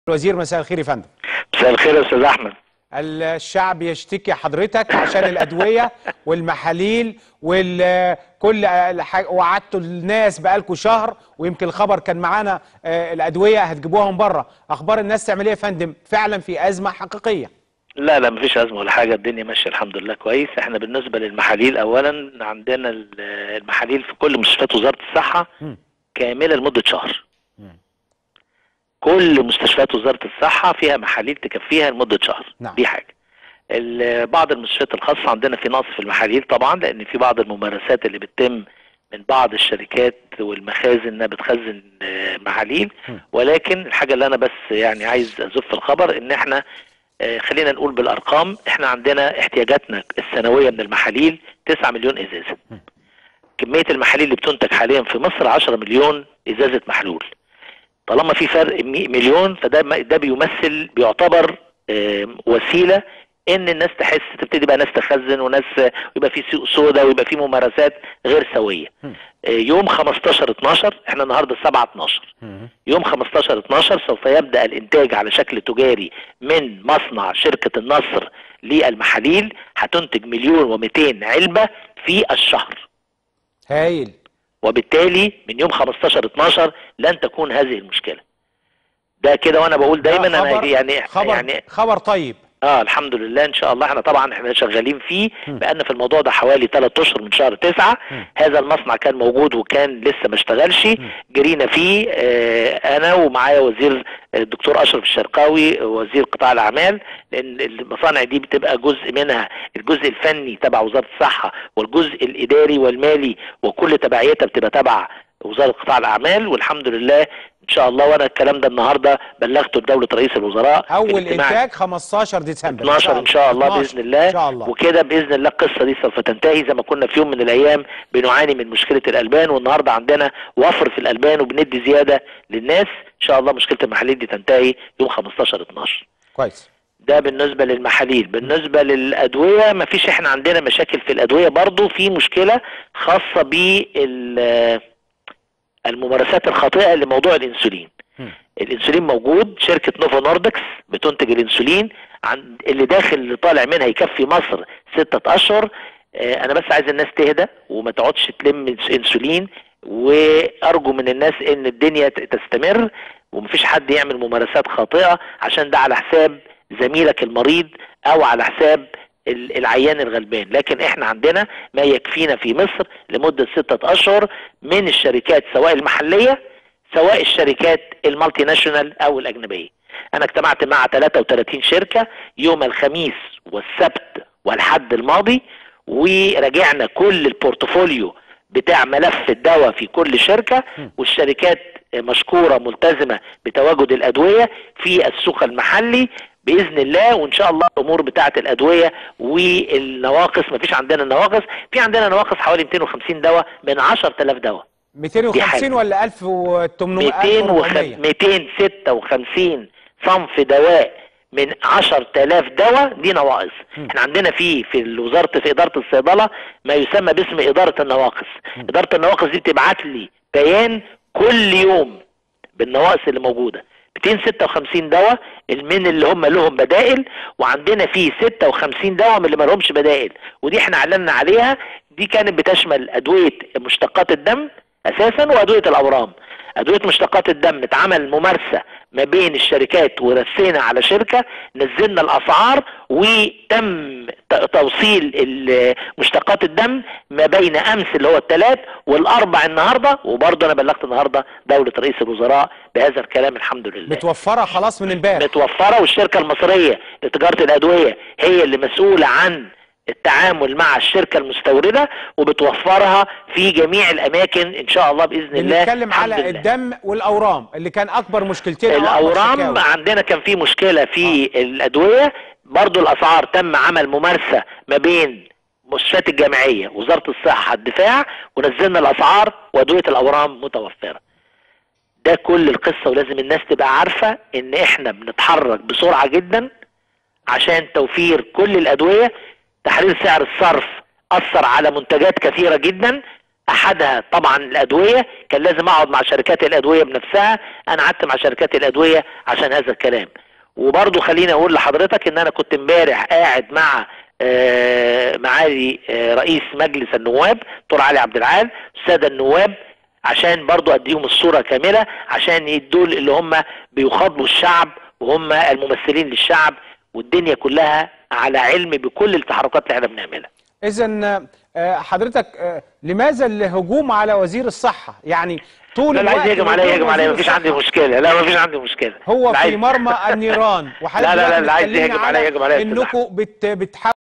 الوزير مساء الخير يا فندم مساء الخير يا استاذ احمد الشعب يشتكي حضرتك عشان الادويه والمحاليل وكل وعدتوا الناس بقالكم شهر ويمكن الخبر كان معانا آه، الادويه هتجيبوها من بره اخبار الناس تعمل ايه يا فندم فعلا في ازمه حقيقيه لا لا مفيش ازمه ولا حاجه الدنيا ماشيه الحمد لله كويس احنا بالنسبه للمحاليل اولا عندنا ال- المحاليل في كل مستشفيات وزاره الصحه مم. كامله لمده شهر كل مستشفيات وزاره الصحه فيها محاليل تكفيها لمده شهر نعم. دي حاجه ال- بعض المستشفيات الخاصه عندنا في نقص في المحاليل طبعا لان في بعض الممارسات اللي بتتم من بعض الشركات والمخازن انها بتخزن آه، محاليل مم. ولكن الحاجه اللي انا بس يعني عايز ازف الخبر ان احنا آه، خلينا نقول بالارقام احنا عندنا احتياجاتنا السنويه من المحاليل 9 مليون ازازه كميه المحاليل اللي بتنتج حاليا في مصر 10 مليون ازازه محلول طالما في فرق مي- مليون فده ما- ده بيمثل بيعتبر آم، وسيله ان الناس تحس تبتدي بقى ناس تخزن وناس آه، ويبقى في سوق سودا ويبقى في ممارسات غير سويه مم. آه، يوم 15 12 احنا النهارده 7 12 يوم 15 12 سوف يبدا الانتاج على شكل تجاري من مصنع شركه النصر للمحاليل هتنتج مليون و200 علبه في الشهر هايل وبالتالي من يوم 15 12 لن تكون هذه المشكله ده كده وانا بقول دايما ده انا خبر يعني خبر يعني خبر طيب اه الحمد لله ان شاء الله احنا طبعا احنا شغالين فيه م. بقالنا في الموضوع ده حوالي 3 اشهر من شهر 9 م. هذا المصنع كان موجود وكان لسه ما اشتغلش جرينا فيه آه انا ومعايا وزير آه، الدكتور اشرف الشرقاوي وزير قطاع الاعمال لان المصانع دي بتبقى جزء منها الجزء الفني تبع وزاره الصحه والجزء الاداري والمالي وكل تبعيتها بتبقى تبع وزاره قطاع الاعمال والحمد لله ان شاء الله وانا الكلام ده النهارده بلغته لدوله رئيس الوزراء اول الاجتماع انتاج 15 ديسمبر 12 ان شاء الله 12 باذن الله ان شاء الله وكده باذن الله القصه دي سوف تنتهي زي ما كنا في يوم من الايام بنعاني من مشكله الالبان والنهارده عندنا وفر في الالبان وبندي زياده للناس ان شاء الله مشكله المحاليل دي تنتهي يوم 15 12 كويس ده بالنسبه للمحاليل بالنسبه للادويه ما فيش احنا عندنا مشاكل في الادويه برضو في مشكله خاصه بال الممارسات الخاطئه لموضوع الانسولين مم. الانسولين موجود شركه نوفو نوردكس بتنتج الانسولين عن اللي داخل اللي طالع منها يكفي مصر ستة اشهر آه، انا بس عايز الناس تهدى وما تقعدش تلم انسولين وارجو من الناس ان الدنيا ت- تستمر ومفيش حد يعمل ممارسات خاطئه عشان ده على حساب زميلك المريض او على حساب ال- العيان الغلبان لكن احنا عندنا ما يكفينا في مصر لمدة ستة اشهر من الشركات سواء المحلية سواء الشركات المالتي ناشونال او الاجنبية انا اجتمعت مع 33 شركة يوم الخميس والسبت والحد الماضي وراجعنا كل البورتفوليو بتاع ملف الدواء في كل شركة والشركات مشكورة ملتزمة بتواجد الأدوية في السوق المحلي بإذن الله وإن شاء الله الأمور بتاعة الأدوية والنواقص مفيش عندنا نواقص في عندنا نواقص حوالي 250 دواء من 10000 دواء 250 حاجة. ولا 1800 200 1400 256 صنف دواء من 10000 دواء دي نواقص احنا عندنا في في وزاره في اداره الصيدله ما يسمى باسم اداره النواقص اداره النواقص دي بتبعت لي بيان كل يوم بالنواقص اللي موجوده 256 دواء من اللي هم لهم بدائل وعندنا فيه 56 دواء من اللي ما لهمش بدائل ودي احنا اعلنا عليها دي كانت بتشمل ادويه مشتقات الدم اساسا وادويه الاورام ادويه مشتقات الدم اتعمل ممارسه ما بين الشركات ورسينا على شركه نزلنا الاسعار وتم ت- توصيل ال- مشتقات الدم ما بين امس اللي هو الثلاث والاربع النهارده وبرضه انا بلغت النهارده دوله رئيس الوزراء بهذا الكلام الحمد لله متوفره خلاص من امبارح متوفره والشركه المصريه لتجاره الادويه هي اللي مسؤوله عن التعامل مع الشركه المستورده وبتوفرها في جميع الاماكن ان شاء الله باذن الله بنتكلم الحمد على لله. الدم والاورام اللي كان اكبر مشكلتين أو أكبر الاورام شكاوى. عندنا كان في مشكله في الادويه برضو الاسعار تم عمل ممارسه ما بين مستشفيات الجامعيه وزاره الصحه الدفاع ونزلنا الاسعار وادويه الاورام متوفره ده كل القصه ولازم الناس تبقى عارفه ان احنا بنتحرك بسرعه جدا عشان توفير كل الادويه تحرير سعر الصرف اثر على منتجات كثيره جدا احدها طبعا الادويه كان لازم اقعد مع شركات الادويه بنفسها انا قعدت مع شركات الادويه عشان هذا الكلام وبرضه خليني اقول لحضرتك ان انا كنت امبارح قاعد مع آه، معالي آه، رئيس مجلس النواب دكتور علي عبد العال الساده النواب عشان برضو اديهم الصوره كامله عشان يدوا اللي هم بيخاطبوا الشعب وهم الممثلين للشعب والدنيا كلها على علم بكل التحركات اللي احنا بنعملها اذا حضرتك آه، لماذا الهجوم على وزير الصحه يعني طول لا لا عايز الوقت يهجم عليا وجود يهجم عليا وزير مفيش عندي الصحة مشكله لا مفيش عندي مشكله هو اللي في عايز- مرمى النيران وحضرتك لا، لا، لا، دلوقتي اللي عايز بتكلمني يهجم عليا على يهجم عليا يا أستاذ انكم بت بتحاولوا